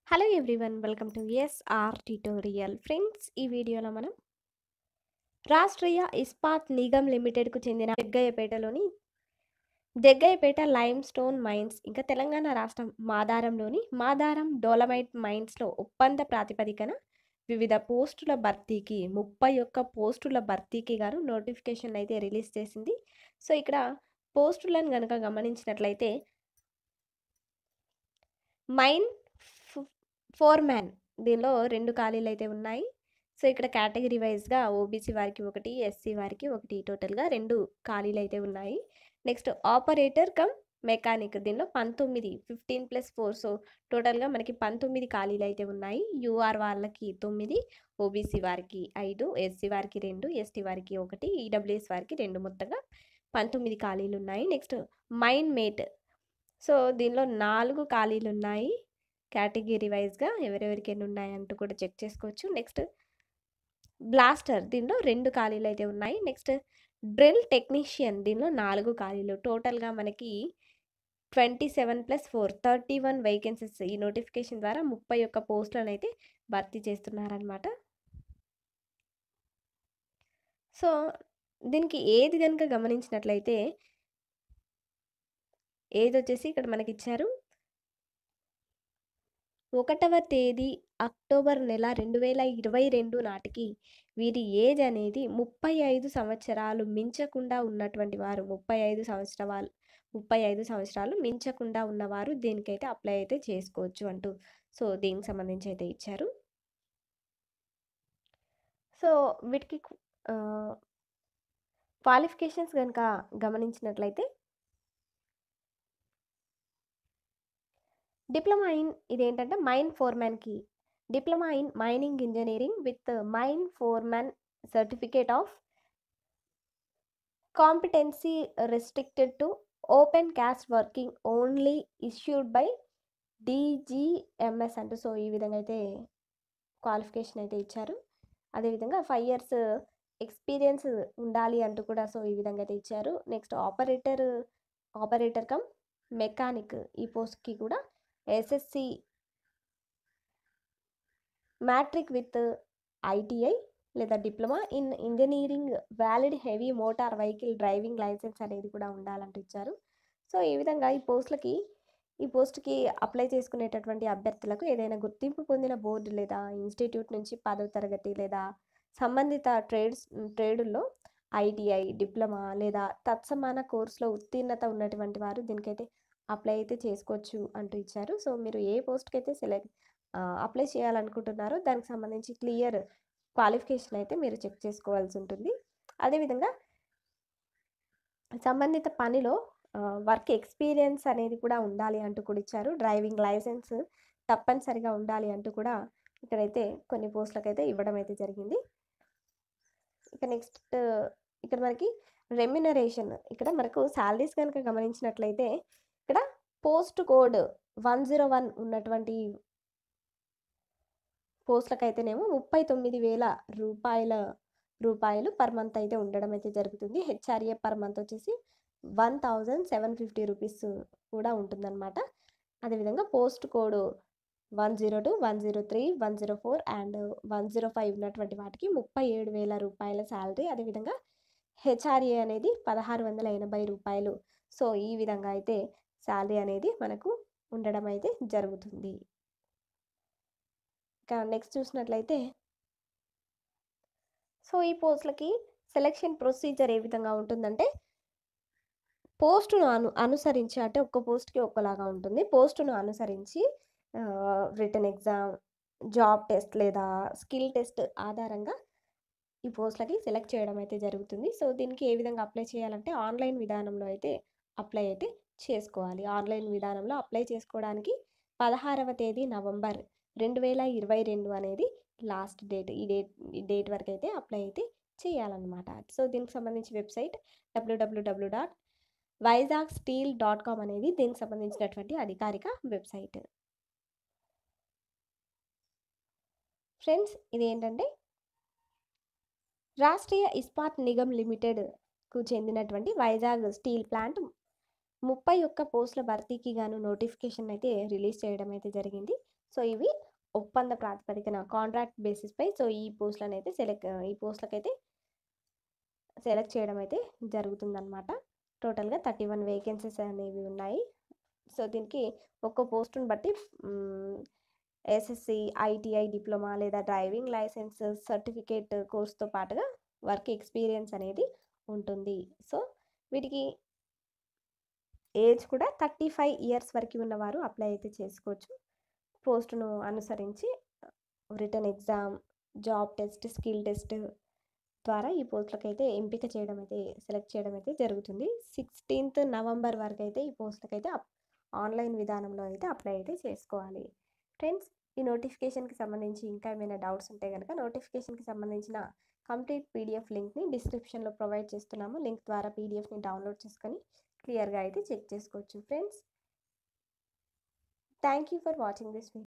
hello everyone welcome to SR tutorial friends ఈ వీడియోలో మనం రాష్ట్రీయ ఇస్పాత్ నిగమ్ లిమిటెడ్కు చెందిన జగ్గయ్యపేటలోని జగ్గయ్యపేట లైమ్ స్టోన్ మైన్స్ ఇంకా తెలంగాణ రాష్ట్రం మాదారంలోని మాదారం డోలమైట్ మైన్స్లో ఒప్పంద ప్రాతిపదికన వివిధ పోస్టుల భర్తీకి ముప్పై ఒక్క పోస్టుల భర్తీకి గాను నోటిఫికేషన్ అయితే రిలీజ్ చేసింది సో ఇక్కడ పోస్టులను కనుక గమనించినట్లయితే మైన్ ఫోర్ మ్యాన్ దీనిలో రెండు ఖాళీలు అయితే ఉన్నాయి సో ఇక్కడ కేటగిరీ వైజ్గా ఓబీసీ వారికి ఒకటి ఎస్సీ వారికి ఒకటి టోటల్గా రెండు ఖాళీలు అయితే ఉన్నాయి నెక్స్ట్ ఆపరేటర్ కమ్ మెకానిక్ దీనిలో పంతొమ్మిది ఫిఫ్టీన్ ప్లస్ ఫోర్ సో టోటల్గా మనకి పంతొమ్మిది ఖాళీలు అయితే ఉన్నాయి యూఆర్ వాళ్ళకి తొమ్మిది ఓబీసీ వారికి ఐదు ఎస్సీ వారికి రెండు ఎస్టీ వారికి ఒకటి ఈడబ్ల్యూఎస్ వారికి రెండు మొత్తంగా పంతొమ్మిది ఖాళీలు ఉన్నాయి నెక్స్ట్ మైన్ మేట్ సో దీనిలో నాలుగు ఖాళీలు ఉన్నాయి కేటగిరీ వైజ్గా ఎవరెవరికి ఎన్ని ఉన్నాయంటూ కూడా చెక్ చేసుకోవచ్చు నెక్స్ట్ బ్లాస్టర్ దీనిలో రెండు ఖాళీలు అయితే ఉన్నాయి నెక్స్ట్ డ్రిల్ టెక్నీషియన్ దీనిలో నాలుగు ఖాళీలు టోటల్గా మనకి twenty seven plus four thirty one vacancies ఈ నోటిఫికేషన్ ద్వారా ముప్పై ఒక్క పోస్టులను అయితే భర్తీ చేస్తున్నారనమాట సో దీనికి ఏది కనుక గమనించినట్లయితే ఏది వచ్చేసి ఇక్కడ మనకి ఇచ్చారు ఒకటవ తేదీ అక్టోబర్ నెల రెండు వేల ఇరవై రెండు నాటికి వీరి ఏజ్ అనేది ముప్పై ఐదు సంవత్సరాలు మించకుండా ఉన్నటువంటి వారు ముప్పై ఐదు సంవత్సరాలు ముప్పై ఐదు సంవత్సరాలు మించకుండా ఉన్నవారు దీనికైతే అప్లై అయితే చేసుకోవచ్చు అంటూ సో దీనికి సంబంధించి అయితే ఇచ్చారు సో వీటికి క్వాలిఫికేషన్స్ కనుక గమనించినట్లయితే డిప్లొమా ఇన్ ఇదేంటంటే మైన్ ఫోర్మ్యాన్కి diploma in mining engineering with mine foreman certificate of competency restricted to open cast working only issued by DGMS అంటూ సో ఈ విధంగా అయితే క్వాలిఫికేషన్ అయితే ఇచ్చారు అదేవిధంగా ఫైవ్ ఇయర్స్ ఎక్స్పీరియన్స్ ఉండాలి అంటూ కూడా సో ఈ విధంగా అయితే ఇచ్చారు next operator operator cum mechanic ఈ పోస్ట్కి కూడా ఎస్ఎస్సి మ్యాట్రిక్ విత్ ఐటీఐ లేదా diploma in engineering valid heavy motor vehicle driving licence అనేది కూడా ఉండాలంటూ ఇచ్చారు సో ఈ విధంగా ఈ పోస్టులకి ఈ పోస్ట్కి అప్లై చేసుకునేటటువంటి అభ్యర్థులకు ఏదైనా గుర్తింపు పొందిన బోర్డు లేదా ఇన్స్టిట్యూట్ నుంచి పదవ తరగతి లేదా సంబంధిత ట్రేడ్స్ ట్రేడుల్లో ఐటీఐ డిప్లొమా లేదా తత్సమాన కోర్సులో ఉత్తీర్ణత ఉన్నటువంటి వారు దీనికైతే అప్లై అయితే చేసుకోవచ్చు అంటూ ఇచ్చారు సో మీరు ఏ పోస్ట్కి అయితే సెలెక్ట్ అప్లై చేయాలనుకుంటున్నారో దానికి సంబంధించి క్లియర్ క్వాలిఫికేషన్ అయితే మీరు చెక్ చేసుకోవాల్సి ఉంటుంది అదేవిధంగా సంబంధిత పనిలో వర్క్ ఎక్స్పీరియన్స్ అనేది కూడా ఉండాలి అంటూ కూడా ఇచ్చారు డ్రైవింగ్ లైసెన్స్ తప్పనిసరిగా ఉండాలి అంటూ కూడా ఇక్కడైతే కొన్ని పోస్టులకు అయితే ఇవ్వడం అయితే జరిగింది ఇక నెక్స్ట్ ఇక్కడ మనకి రెమ్యునరేషన్ ఇక్కడ మనకు శాలరీస్ కనుక గమనించినట్లయితే ఇక్కడ post code one zero one ఉన్నటువంటి పోస్టులకు అయితేనేమో ముప్పై తొమ్మిది వేల రూపాయల రూపాయలు పర్ మంత్ అయితే ఉండడం అయితే జరుగుతుంది హెచ్ఆర్ఏ పర్ మంత్ వచ్చేసి one thousand seven fifty rupees కూడా ఉంటుందన్నమాట అదేవిధంగా post code one zero two one zero three one zero four and one zero five ఉన్నటువంటి వాటికి ముప్పై ఏడు వేల రూపాయల శాలరీ అదేవిధంగా హెచ్ఆర్ఏ అనేది పదహారు వందల ఎనభై రూపాయలు సో ఈ విధంగా అయితే శాలరీ అనేది మనకు ఉండడం అయితే జరుగుతుంది ఇక నెక్స్ట్ చూసినట్లయితే సో ఈ పోస్టులకి సెలెక్షన్ ప్రొసీజర్ ఏ విధంగా ఉంటుందంటే పోస్టును అను అనుసరించి అంటే ఒక్క పోస్ట్కి ఒక్కలాగా ఉంటుంది పోస్టును అనుసరించి రిటర్న్ ఎగ్జామ్ జాబ్ టెస్ట్ లేదా స్కిల్ టెస్ట్ ఆధారంగా ఈ పోస్టులకి సెలెక్ట్ చేయడం అయితే జరుగుతుంది సో దీనికి ఏ విధంగా అప్లై చేయాలంటే ఆన్లైన్ విధానంలో అయితే అప్లై అయితే చేసుకోవాలి ఆన్లైన్ విధానంలో అప్లై చేసుకోవడానికి పదహారవ తేదీ నవంబర్ రెండు వేల ఇరవై రెండు అనేది లాస్ట్ డేట్ ఈ డేట్ ఈ డేట్ వరకు అయితే అప్లై అయితే చేయాలన్నమాట సో దీనికి సంబంధించి వెబ్సైట్ డబ్ల్యూడబ్ల్యూడబ్ల్యూ dot Vizag steel dot com అనేది దీనికి సంబంధించినటువంటి అధికారిక వెబ్సైట్ ఫ్రెండ్స్ ఇది ఏంటంటే రాష్ట్రీయ ఇస్పాత్ నిగమ్ లిమిటెడ్కు చెందినటువంటి వైజాగ్ స్టీల్ ప్లాంట్ ముప్పై ఒక్క పోస్టుల భర్తీకి గాను నోటిఫికేషన్ అయితే రిలీజ్ చేయడం అయితే జరిగింది సో ఇవి ఒప్పంద ప్రాతిపదికన కాంట్రాక్ట్ బేసిస్పై సో ఈ పోస్టులను అయితే సెలెక్ట్ ఈ పోస్టులకైతే సెలెక్ట్ చేయడం అయితే జరుగుతుందన్నమాట టోటల్గా థర్టీ వన్ వేకెన్సీస్ అనేవి ఉన్నాయి సో దీనికి ఒక్కో పోస్టును బట్టి ఎస్ఎస్సి ఐటీఐ డిప్లొమా లేదా డ్రైవింగ్ లైసెన్స్ సర్టిఫికేట్ కోర్స్తో పాటుగా వర్క్ ఎక్స్పీరియన్స్ అనేది ఉంటుంది సో వీటికి ఏజ్ కూడా థర్టీ ఫైవ్ ఇయర్స్ వరకు ఉన్నవారు అప్లై అయితే చేసుకోవచ్చు పోస్టును అనుసరించి written exam job test skill test ద్వారా ఈ పోస్టులకు అయితే ఎంపిక చేయడం అయితే సెలెక్ట్ చేయడం అయితే జరుగుతుంది సిక్స్టీన్త్ నవంబర్ వరకు అయితే ఈ పోస్టులకు అయితే ఆన్లైన్ విధానంలో అయితే అప్లై అయితే చేసుకోవాలి ఫ్రెండ్స్ ఈ నోటిఫికేషన్కి సంబంధించి ఇంకా ఏమైనా డౌట్స్ ఉంటే కనుక నోటిఫికేషన్కి సంబంధించిన కంప్లీట్ పీడిఎఫ్ లింక్ని డిస్క్రిప్షన్లో ప్రొవైడ్ చేస్తున్నాము లింక్ ద్వారా పీడిఎఫ్ని డౌన్లోడ్ చేసుకొని క్లియర్గా అయితే చెక్ చేసుకోవచ్చు friends thank you for watching this video